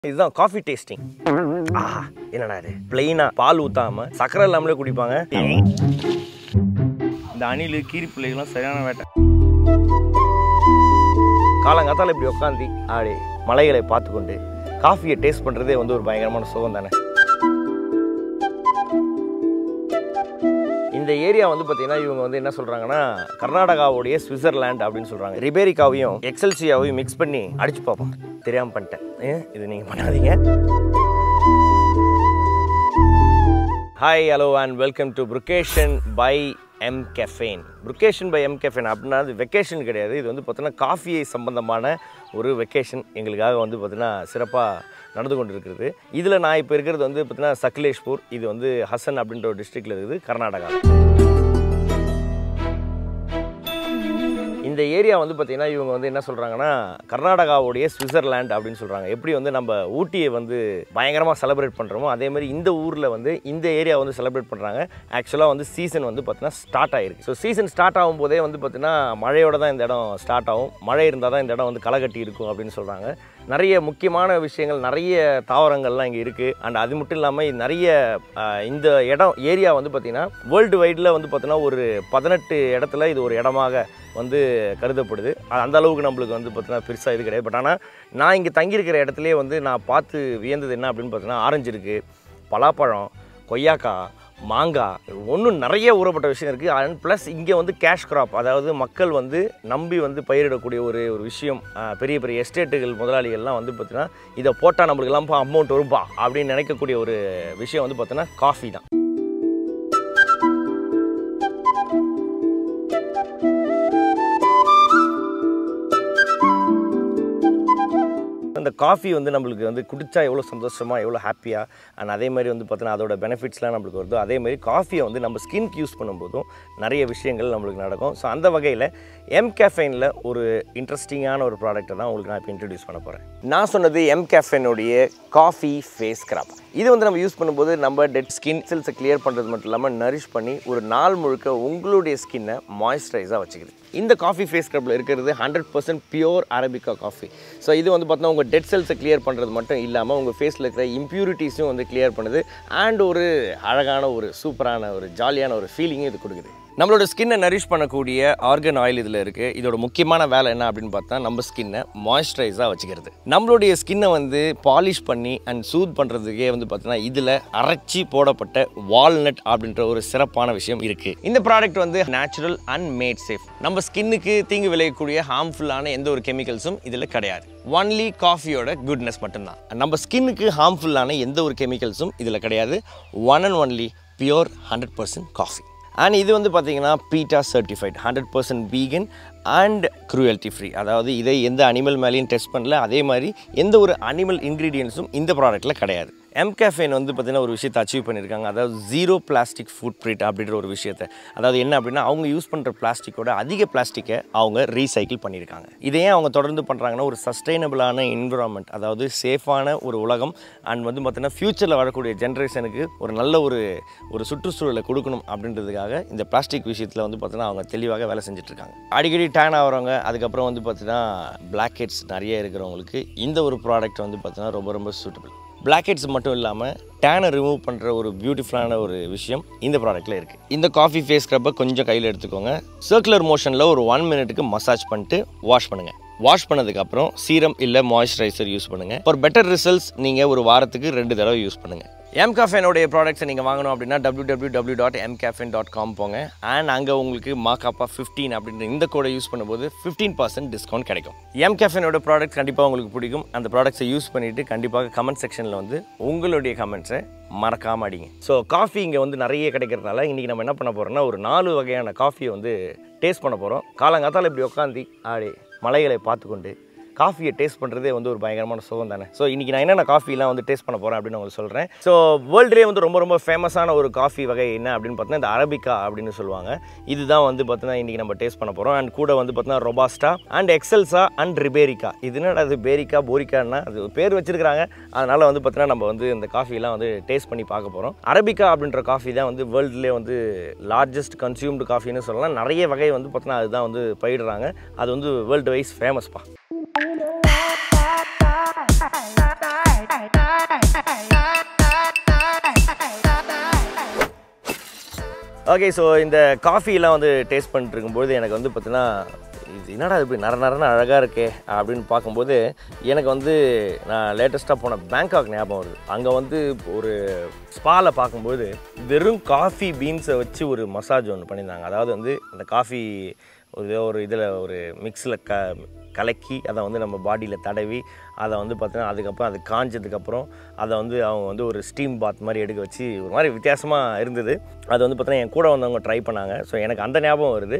இதுதான் coffee tasting ஆஹா என்னடா இது பிளெயினா பால் ஊத்தாம சக்கரை இல்லாமலே குடிப்பாங்க இந்த அணில் கீரி பிள்ளைகள்லாம் சரியான வேட்டை காலங்காத்தால இப்படி உட்காந்து ஆடி மலைகளை பார்த்து கொண்டு காஃபியை டேஸ்ட் பண்ணுறதே வந்து ஒரு பயங்கரமான சுகம் தானே இந்த ஏரியா வந்து பார்த்தீங்கன்னா இவங்க வந்து என்ன சொல்கிறாங்கன்னா கர்நாடகாவுடைய சுவிட்சர்லாண்ட் அப்படின்னு சொல்கிறாங்க ரிபேரிக்காவையும் எக்ஸல்சியாவையும் மிக்ஸ் பண்ணி அடிச்சு பார்ப்போம் தெரியாமல் பண்ணிட்டேன் ஏன் இது நீங்கள் பண்ணாதீங்க hi hello and welcome to brewcation by mCaffeine brewcation by mCaffeine அப்படின்னா அது வெக்கேஷன் கிடையாது இது வந்து பார்த்தீங்கன்னா காஃபியை சம்பந்தமான ஒரு வெக்கேஷன் எங்களுக்காக வந்து பார்த்தீங்கன்னா சிறப்பாக நடந்து கொண்டு இருக்கிறது இதில் நான் இப்போ இருக்கிறது வந்து பார்த்தீங்கன்னா சக்லேஷ்பூர் இது வந்து ஹசன் அப்படின்ற ஒரு டிஸ்ட்ரிக்டில் இருக்குது கர்நாடகா இந்த ஏரியா வந்து பார்த்தீங்கன்னா இவங்க வந்து என்ன சொல்கிறாங்கன்னா கர்நாடகாவுடைய சுவிட்சர்லாண்ட் அப்படின்னு சொல்கிறாங்க எப்படி வந்து நம்ம ஊட்டியை வந்து பயங்கரமாக செலிப்ரேட் பண்ணுறோமோ அதே மாதிரி இந்த ஊரில் வந்து இந்த ஏரியா வந்து செலிப்ரேட் பண்ணுறாங்க ஆக்சுவலாக வந்து சீசன் வந்து பார்த்தீங்கன்னா ஸ்டார்ட் ஆயிருக்கு ஸோ சீசன் ஸ்டார்ட் ஆகும்போதே வந்து பார்த்தீங்கன்னா மழையோட தான் இந்த இடம் ஸ்டார்ட் ஆகும் மழை இருந்தால் தான் இந்த இடம் வந்து களை கட்டி இருக்கும் அப்படின்னு சொல்கிறாங்க நிறைய முக்கியமான விஷயங்கள் நிறைய தாவரங்கள்லாம் இங்கே இருக்குது அண்ட் அது மட்டும் இல்லாமல் நிறைய ஆஹ், இந்த இடம் ஏரியா வந்து பார்த்திங்கன்னா வேர்ல்டு வைடில் வந்து பார்த்தீங்கன்னா ஒரு பதினெட்டு இடத்துல இது ஒரு இடமாக வந்து கருதப்படுது அது அந்த அளவுக்கு நம்மளுக்கு வந்து பார்த்தீங்கன்னா பெருசாக இது கிடையாது பட் ஆனால் நான் இங்கே தங்கியிருக்கிற இடத்துலயே வந்து நான் பார்த்து வியந்தது என்ன அப்படின்னு பார்த்தீங்கன்னா ஆரஞ்சு இருக்குது பலாப்பழம் கொய்யாக்காய் மாங்காய் ஒன்றும் நிறைய ஊறப்பட்ட விஷயம் இருக்குது அண்ட் ப்ளஸ் இங்கே வந்து கேஷ் கிராப் அதாவது மக்கள் வந்து நம்பி வந்து பயிரிடக்கூடிய ஒரு ஒரு விஷயம் ஆஹ், பெரிய பெரிய எஸ்டேட்டுகள் முதலாளிகள்லாம் வந்து பார்த்தீங்கன்னா இதை போட்டால் நம்மளுக்கெல்லாம் அமௌண்ட் வரும்பா அப்படின்னு நினைக்கக்கூடிய ஒரு விஷயம் வந்து பார்த்தீங்கன்னா காஃபி தான் அந்த காஃபி வந்து நம்மளுக்கு வந்து குடிச்சா எவ்வளோ சந்தோஷமாக எவ்வளோ ஹாப்பியாக அண்ட் அதே மாதிரி வந்து பார்த்தீங்கன்னா அதோட பெனிஃபிட்ஸ்லாம் நம்மளுக்கு வருதோ அதே மாதிரி காஃபியை வந்து நம்ம ஸ்கின்க்கு யூஸ் பண்ணும்போதும் நிறைய விஷயங்கள் நம்மளுக்கு நடக்கும் ஸோ அந்த வகையில் எம் கேஃபைனில் ஒரு இன்ட்ரெஸ்டிங்கான ஒரு ப்ராடக்ட்டை தான் உங்களுக்கு நான் இப்போ இன்ட்ரடியூஸ் பண்ண போகிறேன் நான் சொன்னது எம் கேஃபைனுடைய காஃபி ஃபேஸ் ஸ்க்ரப் இது வந்து நம்ம யூஸ் பண்ணும்போது நம்ம டெட் ஸ்கின் செல்ஸை கிளியர் பண்ணுறது மட்டும் இல்லாமல் நரிஷ் பண்ணி ஒரு நாள் முழுக்க உங்களுடைய ஸ்கின்னை மாய்ஸ்சரைஸாக வச்சுக்குது இந்த காஃபி ஃபேஸ் ஸ்க்ரப்பில் இருக்கிறது hundred percent pure arabica coffee so இது வந்து பார்த்தீங்கன்னா உங்கள் டெட் செல்ஸை கிளியர் பண்ணுறது மட்டும் இல்லாமல் உங்கள் ஃபேஸில் இருக்கிற இம்ப்யூரிட்டிஸும் வந்து கிளியர் பண்ணுது அண்ட் ஒரு அழகான ஒரு சூப்பரான ஒரு ஜாலியான ஒரு ஃபீலிங்கும் இது கொடுக்குது நம்மளோட ஸ்கின்னை நரிஷ் பண்ணக்கூடிய ஆர்கன் ஆயில் இதில் இருக்குது இதோட முக்கியமான வேலை என்ன அப்படின்னு பார்த்தா நம்ம ஸ்கின்னை மாய்ஸ்சரைஸாக வச்சுக்கிறது நம்மளுடைய ஸ்கின்னை வந்து பாலிஷ் பண்ணி அண்ட் சூத் பண்ணுறதுக்கே வந்து பார்த்தீங்கன்னா இதில் அரைச்சி போடப்பட்ட வால்நட் அப்படின்ற ஒரு சிறப்பான விஷயம் இருக்குது இந்த ப்ராடக்ட் வந்து நேச்சுரல் அண்ட் மேட் சேஃப் நம்ம ஸ்கின்னுக்கு தீங்கு விளையக்கூடிய ஹார்ம்ஃபுல்லான எந்த ஒரு கெமிக்கல்ஸும் இதில் கிடையாது ஒன்லி காஃபியோட குட்னஸ் மட்டும்தான் நம்ம ஸ்கின்னுக்கு ஹார்ம்ஃபுல்லான எந்த ஒரு கெமிக்கல்ஸும் இதில் கிடையாது one and only pure hundred percent coffee and இது வந்து பார்த்தீங்கன்னா PETA certified hundred percent vegan and cruelty free அதாவது இதை எந்த அனிமல் மேலேயும் டெஸ்ட் பண்ணல அதே மாதிரி எந்த ஒரு அனிமல் இன்க்ரீடியன்ஸும் இந்த ப்ராடக்ட்டில் கிடையாது எம் கேஃபைன் வந்து பார்த்தீங்கன்னா ஒரு விஷயத்தை அச்சீவ் பண்ணியிருக்காங்க அதாவது ஜீரோ பிளாஸ்டிக் ஃபுட் பிரிண்ட் அப்படின்ற ஒரு விஷயத்தை அதாவது என்ன அப்படின்னா அவங்க யூஸ் பண்ணுற பிளாஸ்டிக்கோட அதிக பிளாஸ்டிக்கை அவங்க ரீசைக்கிள் பண்ணியிருக்காங்க இதையே அவங்க தொடர்ந்து பண்ணுறாங்கன்னா ஒரு சஸ்டைனபிளான என்விரான்மெண்ட் அதாவது சேஃபான ஒரு உலகம் அண்ட் வந்து பார்த்தீங்கன்னா ஃப்யூச்சரில் வரக்கூடிய ஜென்ரேஷனுக்கு ஒரு நல்ல ஒரு ஒரு சுற்றுச்சூழலை கொடுக்கணும் அப்படின்றதுக்காக இந்த பிளாஸ்டிக் விஷயத்தில் வந்து பார்த்தீங்கன்னா அவங்க தெளிவாக வேலை செஞ்சுட்டு இருக்காங்க அடிக்கடி டேன் ஆகிறவங்க அதுக்கப்புறம் வந்து பார்த்தீங்கன்னா பிளாக் ஹெட்ஸ் நிறைய இருக்கிறவங்களுக்கு இந்த ஒரு ப்ராடக்ட் வந்து பார்த்தீங்கன்னா ரொம்ப ரொம்ப சூட்டபிள் பிளாக் ஹெட்ஸ் மட்டும் இல்லாமல் டேனை ரிமூவ் பண்ணுற ஒரு பியூட்டிஃபுல்லான ஒரு விஷயம் இந்த ப்ராடக்ட்டில் இருக்குது இந்த காஃபி ஃபேஸ் ஸ்க்ரப்பை கொஞ்சம் கையில் எடுத்துக்கோங்க சர்க்குலர் மோஷனில் ஒரு ஒன் மினிட்டுக்கு மசாஜ் பண்ணிட்டு வாஷ் பண்ணுங்கள் வாஷ் பண்ணதுக்கப்புறம் சீரம் இல்லை மாய்ஸ்சரைசர் யூஸ் பண்ணுங்கள் ஃபார் பெட்டர் ரிசல்ட்ஸ் நீங்கள் ஒரு வாரத்துக்கு ரெண்டு தடவை யூஸ் பண்ணுங்கள் எம் கேஃபேனுடைய ப்ராடக்ட்ஸை நீங்கள் வாங்கணும் அப்படின்னா W W W dot mCaffeine dot com போங்க அண்ட் அங்கே உங்களுக்கு மாக்காப்பா ஃபிஃப்டீன் அப்படின்ற இந்த கோடை யூஸ் பண்ணும்போது ஃபிஃப்டீன் பர்சன்ட் டிஸ்கவுண்ட் கிடைக்கும் எம் கேஃபேனோட ப்ராடக்ட் கண்டிப்பாக உங்களுக்கு பிடிக்கும் அந்த ப்ராடக்ட்ஸை யூஸ் பண்ணிவிட்டு கண்டிப்பாக கமெண்ட் செக்ஷனில் வந்து உங்களுடைய கமெண்ட்ஸை மறக்காம அடிங்க ஸோ காஃபி இங்கே வந்து நிறைய கிடைக்கிறதுனால இன்றைக்கி நம்ம என்ன பண்ண போகிறோம்னா ஒரு நாலு வகையான காஃபியை வந்து டேஸ்ட் பண்ண போகிறோம் காலங்காத்தால் இப்படி உட்காந்து ஆடி மலைகளை பார்த்துக்கொண்டு காஃபியை டேஸ்ட் பண்ணுறதே வந்து ஒரு பயங்கரமான சுகம் தானே ஸோ இன்றைக்கி நான் என்னென்ன காஃபிலாம் வந்து டேஸ்ட் பண்ண போகிறேன் அப்படின்னு உங்களுக்கு சொல்கிறேன் ஸோ வேர்ல்டுலேயே வந்து ரொம்ப ரொம்ப ஃபேமஸான ஒரு காஃபி வகை என்ன அப்படின்னு பார்த்தீங்கன்னா இந்த அரபிகா அப்படின்னு சொல்லுவாங்க இதுதான் வந்து பார்த்தீங்கன்னா இன்றைக்கி நம்ம டேஸ்ட் பண்ண போகிறோம் அண்ட் கூட வந்து பார்த்தீங்கன்னா ரொபாஸ்டா அண்ட் எக்ஸல்சா அண்ட் ரிபேரிக்கா இது என்னடா அது பேரிக்கா போரிக்கான்னா அது ஒரு பேர் வச்சிருக்காங்க அதனால் வந்து பார்த்தீங்கன்னா நம்ம வந்து இந்த காஃபிலாம் வந்து டேஸ்ட் பண்ணி பார்க்க போகிறோம் அரபிகா அப்படின்ற காஃபி தான் வந்து வேர்ல்டுலேயே வந்து லார்ஜஸ்ட் கன்சியூம்டு காஃபின்னு சொல்லலாம் நிறைய வகை வந்து பார்த்தீங்கன்னா அதுதான் வந்து பயிடுறாங்க அது வந்து வேர்ல்டு வைஸ் ஃபேமஸ்ப்பா ஓகே ஸோ இந்த காஃபிலாம் வந்து டேஸ்ட் பண்ணிட்டு இருக்கும்போது எனக்கு வந்து பார்த்தீங்கன்னா இது என்னடா இது இப்படி நர நரன்னு அழகாக இருக்கே அப்படின்னு பார்க்கும்போது எனக்கு வந்து நான் லேட்டஸ்ட்டாக போன பேங்காக் ஞாபகம் வருது அங்கே வந்து ஒரு ஸ்பாவில் பார்க்கும்போது வெறும் காஃபி பீன்ஸை வச்சு ஒரு மசாஜ் ஒன்று பண்ணியிருந்தாங்க அதாவது வந்து அந்த காஃபி ஒரு ஏதோ ஒரு இதில் ஒரு மிக்ஸில் க கலக்கி அதை வந்து நம்ம பாடியில் தடவி அதை வந்து பார்த்தீங்கன்னா அதுக்கப்புறம் அது காஞ்சதுக்கப்புறம் அதை வந்து அவங்க வந்து ஒரு ஸ்டீம் பாத் மாதிரி எடுக்க வச்சு ஒரு மாதிரி வித்தியாசமாக இருந்தது அது வந்து பார்த்தீங்கன்னா என் கூட வந்தவங்க ட்ரை பண்ணாங்க ஸோ எனக்கு அந்த ஞாபகம் வருது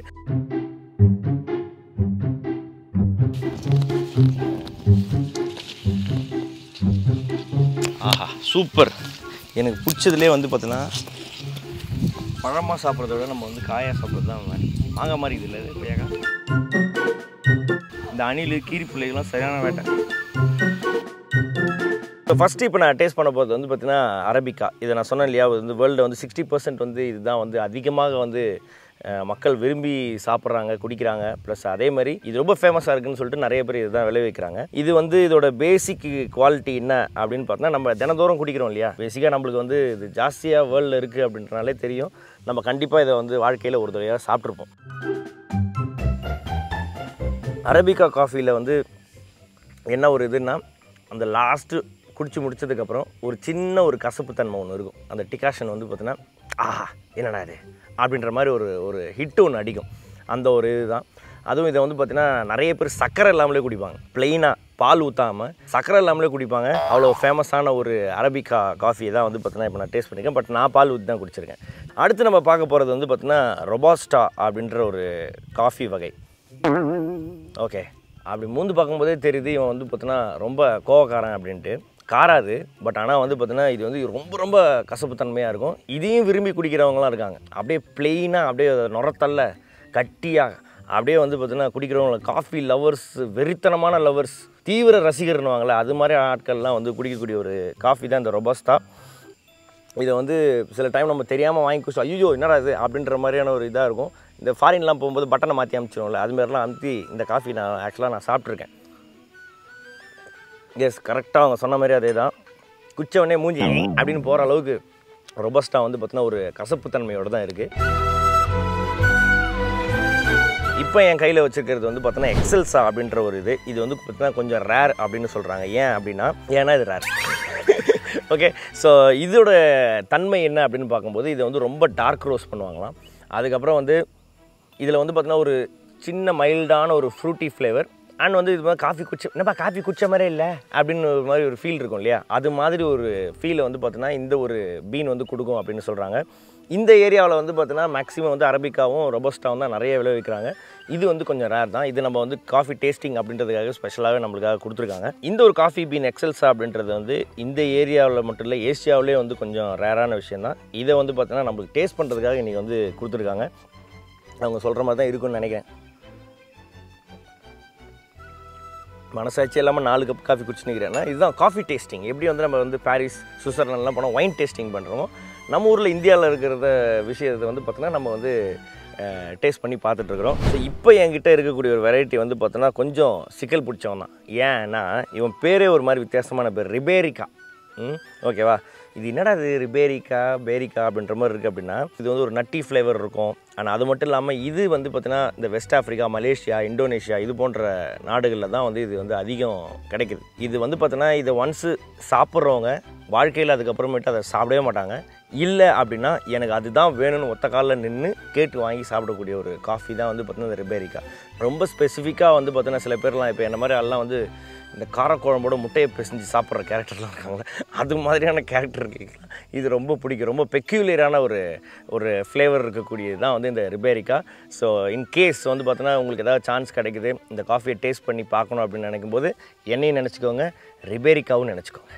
ஆஹா சூப்பர் எனக்கு பிடிச்சதுலே வந்து பார்த்தீங்கன்னா பழமாக சாப்பிட்றத விட நம்ம வந்து காயாக சாப்பிட்றது தான் மாதிரி மாங்காய் மாதிரி இது இல்லை இது கொய்யாக்கா இந்த அணில் கீரி பிள்ளைகள்லாம் சரியான வேட்டை இப்போ ஃபஸ்ட்டு இப்போ நான் டேஸ்ட் பண்ண போகிறது வந்து பார்த்தீங்கன்னா அரபிக்கா இதை நான் சொன்னேன் இல்லையா இது வந்து வேர்ல்டில் வந்து சிக்ஸ்டி பர்சன்ட் வந்து இதுதான் வந்து அதிகமாக வந்து அஹ், மக்கள் விரும்பி சாப்பிட்றாங்க குடிக்கிறாங்க ப்ளஸ் அதே மாதிரி இது ரொம்ப ஃபேமஸாக இருக்குன்னு சொல்லிட்டு நிறைய பேர் இதுதான் விளைவிக்கிறாங்க இது வந்து இதோட பேசிக் குவாலிட்டி என்ன அப்படின்னு பார்த்தோன்னா நம்ம தினந்தோறும் குடிக்கிறோம் இல்லையா பேசிக்காக நம்மளுக்கு வந்து இது ஜாஸ்தியாக வேர்ல்டில் இருக்குது அப்படின்றனாலே தெரியும் நம்ம கண்டிப்பாக இதை வந்து வாழ்க்கையில் ஒரு தடவையாக சாப்பிட்ருப்போம் அரபிகா காஃபியில் வந்து என்ன ஒரு இதுன்னா அந்த லாஸ்ட்டு குடிச்சு முடிச்சதுக்கப்புறம் ஒரு சின்ன ஒரு கசப்பு தன்மை ஒன்று இருக்கும் அந்த டிகாஷன் வந்து பார்த்தீங்கன்னா ஆஹா என்னடா இது அப்படின்ற மாதிரி ஒரு ஒரு ஹிட்டு ஒன்று அடிக்கும் அந்த ஒரு இதுதான் அதுவும் இதை வந்து பார்த்தீங்கன்னா நிறைய பேர் சக்கரை இல்லாமலே குடிப்பாங்க ப்ளெயினாக பால் ஊற்றாமல் சக்கரை இல்லாமலே குடிப்பாங்க அவ்வளோ ஃபேமஸான ஒரு அரபிகா காஃபியை தான் வந்து பார்த்தீங்கன்னா இப்போ நான் டேஸ்ட் பண்ணியிருக்கேன் பட் நான் பால் ஊற்றி தான் குடிச்சிருக்கேன் அடுத்து நம்ம பார்க்க போகிறது வந்து பார்த்தீங்கன்னா ரொபாஸ்டா அப்படின்ற ஒரு காஃபி வகை ஓகே அப்படி மூந்து பார்க்கும்போதே தெரியுது இவன் வந்து பார்த்தீங்கன்னா ரொம்ப கோவக்காரன் அப்படின்ட்டு காராது பட் ஆனால் வந்து பார்த்தீங்கன்னா இது வந்து ரொம்ப ரொம்ப கசப்புத்தன்மையாக இருக்கும் இதையும் விரும்பி குடிக்கிறவங்களாம் இருக்காங்க அப்படியே பிளெயினாக அப்படியே நுரத்தல்ல கட்டியாக அப்படியே வந்து பார்த்தீங்கன்னா குடிக்கிறவங்க காஃபி லவர்ஸ் வெறித்தனமான லவர்ஸ் தீவிர ரசிகர்னுவாங்களே அது மாதிரி ஆட்கள்லாம் வந்து குடிக்கக்கூடிய ஒரு காஃபி தான் இந்த ரொபஸ்டா இதை வந்து சில டைம் நம்ம தெரியாமல் வாங்கி குடிச்சோம் ஐயோ என்னடா இது அப்படின்ற மாதிரியான ஒரு இதாக இருக்கும் இந்த ஃபாரின்லாம் போகும்போது பட்டனை மாற்றி அனுப்பிச்சிடுவோம்ல அது மாதிரிலாம் அமுத்தி இந்த காஃபி நான் ஆக்சுவலாக நான் சாப்பிட்ருக்கேன் எஸ் கரெக்டாக அவங்க சொன்ன மாதிரி அதே தான் குச்சவனே மூஞ்சி அப்படின்னு போகிற அளவுக்கு ரொபஸ்டா வந்து பார்த்தீங்கன்னா ஒரு கசப்புத்தன்மையோடு தான் இருக்குது இப்போ என் கையில் வச்சுருக்கிறது வந்து பார்த்தோன்னா எக்ஸல்ஸா அப்படின்ற ஒரு இது இது வந்து பார்த்தீங்கன்னா கொஞ்சம் ரேர் அப்படின்னு சொல்கிறாங்க ஏன் அப்படின்னா ஏன்னா இது ரேர் ஓகே ஸோ இதோட தன்மை என்ன அப்படின்னு பார்க்கும்போது இதை வந்து ரொம்ப டார்க் ரோஸ் பண்ணுவாங்களாம் அதுக்கப்புறம் வந்து இதில் வந்து பார்த்தீங்கன்னா ஒரு சின்ன மைல்டான ஒரு ஃப்ரூட்டி ஃப்ளேவர் அண்ட் வந்து இது மாதிரி காஃபி குச்ச என்னப்பா காஃபி குச்ச மாதிரியே இல்லை அப்படின்னு ஒரு மாதிரி ஒரு ஃபீல் இருக்கும் இல்லையா அது மாதிரி ஒரு ஃபீலை வந்து பார்த்தீங்கன்னா இந்த ஒரு பீன் வந்து கொடுக்கும் அப்படின்னு சொல்கிறாங்க இந்த ஏரியாவில் வந்து பார்த்தீங்கன்னா மேக்ஸிமம் வந்து அரபிக்காவும் ரொபஸ்டாவும் தான் நிறைய விளைவிக்கிறாங்க இது வந்து கொஞ்சம் ரேர் தான் இது நம்ம வந்து காஃபி டேஸ்டிங் அப்படின்றதுக்காக ஸ்பெஷலாகவே நம்மளுக்காக கொடுத்துருக்காங்க இந்த ஒரு காஃபி பீன் எக்ஸல்ஸா அப்படின்றது வந்து இந்த ஏரியாவில் மட்டும் இல்லை ஏசியாவிலே வந்து கொஞ்சம் ரேரான விஷயம் தான் இதை வந்து பார்த்தீங்கன்னா நம்மளுக்கு டேஸ்ட் பண்ணுறதுக்காக இன்றைக்கி வந்து கொடுத்துருக்காங்க அவங்க சொல்கிற மாதிரி தான் இருக்கும்னு நினைக்கிறேன் மனசாட்சி இல்லாமல் நாலு கப் காஃபி குடிச்சு நிற்கிறேன்னா இதுதான் காஃபி டேஸ்டிங் எப்படி வந்து நம்ம வந்து பாரிஸ் சுவிட்சர்லாண்ட்லாம் போனால் ஒயின் டேஸ்டிங் பண்ணுறோமோ நம்ம ஊரில் இந்தியாவில் இருக்கிறத விஷயத்தை வந்து பார்த்தோன்னா நம்ம வந்து டேஸ்ட் பண்ணி பார்த்துட்ருக்குறோம் ஸோ இப்போ என்கிட்ட இருக்கக்கூடிய ஒரு வெரைட்டி வந்து பார்த்தோன்னா கொஞ்சம் சிக்கல் பிடிச்சவன் தான் ஏன்னா இவன் பேரே ஒரு மாதிரி வித்தியாசமான பேர் ரிபேரிக்கா ம் ஓகேவா இது என்னடா இது ரிபேரிக்கா பேரிக்கா அப்படின்ற மாதிரி இருக்குது அப்படின்னா இது வந்து ஒரு நட்டி ஃப்ளேவர் இருக்கும் ஆனால் அது மட்டும் இல்லாமல் இது வந்து பார்த்தீங்கன்னா இந்த வெஸ்ட் ஆஃப்ரிக்கா மலேசியா இந்தோனேஷியா இது போன்ற நாடுகளில் தான் வந்து இது வந்து அதிகம் கிடைக்குது இது வந்து பார்த்தீங்கன்னா இதை ஒன்ஸு சாப்பிட்றவங்க வாழ்க்கையில் அதுக்கப்புறமேட்டு அதை சாப்பிடவே மாட்டாங்க இல்லை அப்படின்னா எனக்கு அதுதான் வேணும்னு ஒத்த காலில் நின்று கேட்டு வாங்கி சாப்பிடக்கூடிய ஒரு காஃபி தான் வந்து பார்த்தீங்கன்னா இந்த ரிபேரிக்கா ரொம்ப ஸ்பெசிஃபிக்காக வந்து பார்த்தீங்கன்னா சில பேர்லாம் இப்போ என்ன மாதிரி எல்லாம் வந்து இந்த காரக்குழம்போட முட்டையை பிசைஞ்சு சாப்பிட்ற கேரக்டர்லாம் இருக்காங்க அது மாதிரியான கேரக்டர் இருக்கு இது ரொம்ப பிடிக்கும் ரொம்ப பெக்யூலியரான ஒரு ஒரு ஃப்ளேவர் இருக்கக்கூடியது தான் வந்து இந்த ரிபேரிக்கா ஸோ இன்கேஸ் வந்து பார்த்தோன்னா உங்களுக்கு ஏதாவது சான்ஸ் கிடைக்குது இந்த காஃபியை டேஸ்ட் பண்ணி பார்க்கணும் அப்படின்னு நினைக்கும்போது என்னையும் நினச்சிக்கோங்க ரிபேரிக்காவும் நினச்சிக்கோங்க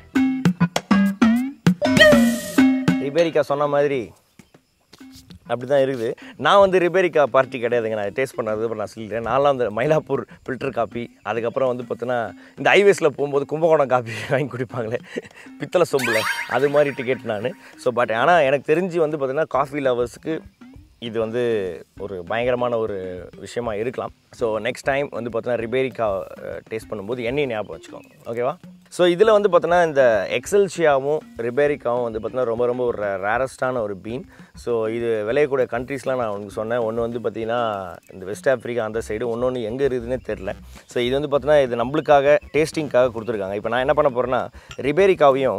ரிபேரிக்கா சொன்ன மாதிரி அப்படி தான் இருக்குது நான் வந்து ரிபேரிக்கா பார்ட்டி கிடையாதுங்க நான் டேஸ்ட் பண்ணது அப்புறம் நான் சொல்லிட்டேன் நான்லாம் அந்த மயிலாப்பூர் ஃபில்டர் காப்பி அதுக்கப்புறம் வந்து பார்த்தோன்னா இந்த ஹைவேஸில் போகும்போது கும்பகோணம் காப்பி வாங்கி குடிப்பாங்களே பித்தளை சொம்பில் அது மாதிரி டிக்கெட் நான் ஸோ பட் ஆனால் எனக்கு தெரிஞ்சு வந்து பார்த்தீங்கன்னா காஃபி லவர்ஸுக்கு இது வந்து ஒரு பயங்கரமான ஒரு விஷயமா இருக்கலாம் ஸோ நெக்ஸ்ட் டைம் வந்து பார்த்தீங்கன்னா ரிபேரிக்கா டேஸ்ட் பண்ணும்போது எண்ணெய் ஞாபகம் வச்சுக்கோங்க ஓகேவா ஸோ இதில் வந்து பார்த்தோன்னா இந்த எக்ஸல்ஷியாவும் ரிபேரிக்காவும் வந்து பார்த்தீங்கன்னா ரொம்ப ரொம்ப ஒரு ரேரஸ்டான ஒரு பீன் ஸோ இது விளையக்கூடிய கண்ட்ரீஸ்லாம் நான் உங்களுக்கு சொன்னேன் ஒன்று வந்து பார்த்தீங்கன்னா இந்த வெஸ்ட் ஆஃப்ரிக்கா அந்த சைடு ஒன்று எங்கே இருக்குதுன்னே தெரில ஸோ இது வந்து பார்த்தீங்கன்னா இது நம்மளுக்காக டேஸ்டிங்காக கொடுத்துருக்காங்க இப்போ நான் என்ன பண்ண போகிறேன்னா ரிபேரிக்காவையும்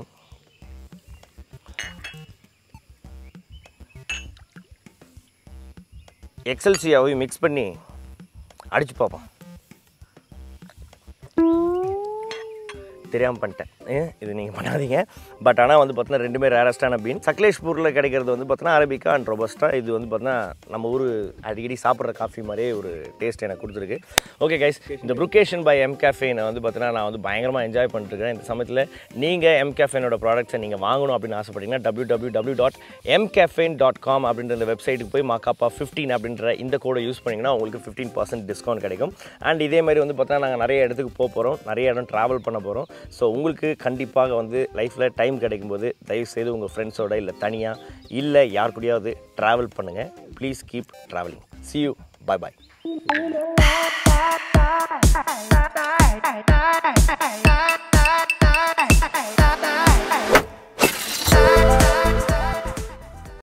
எக்ஸல்சியாவையும் மிக்ஸ் பண்ணி அடிச்சு பார்ப்போம் தெரியாமல் பண்ணிட்டேன் ஏன் இது நீங்கள் பண்ணாதீங்க பட் ஆனால் வந்து பார்த்தீங்கன்னா ரெண்டுமே ரேரஸ்டான பீன் சக்லேஷ்பூரில் கிடைக்கிறது வந்து பார்த்தீங்கன்னா அரபிக்கா அண்ட் ரொபஸ்டா இது வந்து பார்த்தீங்கன்னா நம்ம ஊர் அடிக்கடி சாப்பிட்ற காஃபி மாதிரியே ஒரு டேஸ்ட் எனக்கு கொடுத்துருக்கு ஓகே கைஸ் இந்த ப்ருக்கேஷன் பை எம் கேஃபேனை வந்து பார்த்தீங்கன்னா நான் வந்து பயங்கரமாக என்ஜாய் பண்ணிட்டுருக்கேன் இந்த சமயத்தில் நீங்கள் எம் கேஃபேனோட ப்ராடக்ட்ஸை நீங்கள் வாங்கணும் அப்படின்னு ஆசைப்பட்டீங்கன்னா W W W dot mCaffeine dot com அப்படின்ற இந்த வெப்சைட்டுக்கு போய் மாக்காப்பா ஃபிஃப்டீன் அப்படின்ற இந்த கோடை யூஸ் பண்ணிங்கன்னா உங்களுக்கு ஃபிஃப்டீன் பர்சன்ட் டிஸ்கவுண்ட் கிடைக்கும் அண்ட் இதே மாதிரி வந்து பார்த்தா நாங்கள் நிறைய இடத்துக்கு போக போகிறோம் நிறைய இடம் ட்ராவல் பண்ண போகிறோம் ஸோ உங்களுக்கு கண்டிப்பாக வந்து லைஃப்பில் டைம் கிடைக்கும்போது தயவுசெய்து உங்கள் ஃப்ரெண்ட்ஸோட இல்லை தனியாக இல்லை யார் கூடயாவது ட்ராவல் பண்ணுங்கள் please keep travelling see you bye bye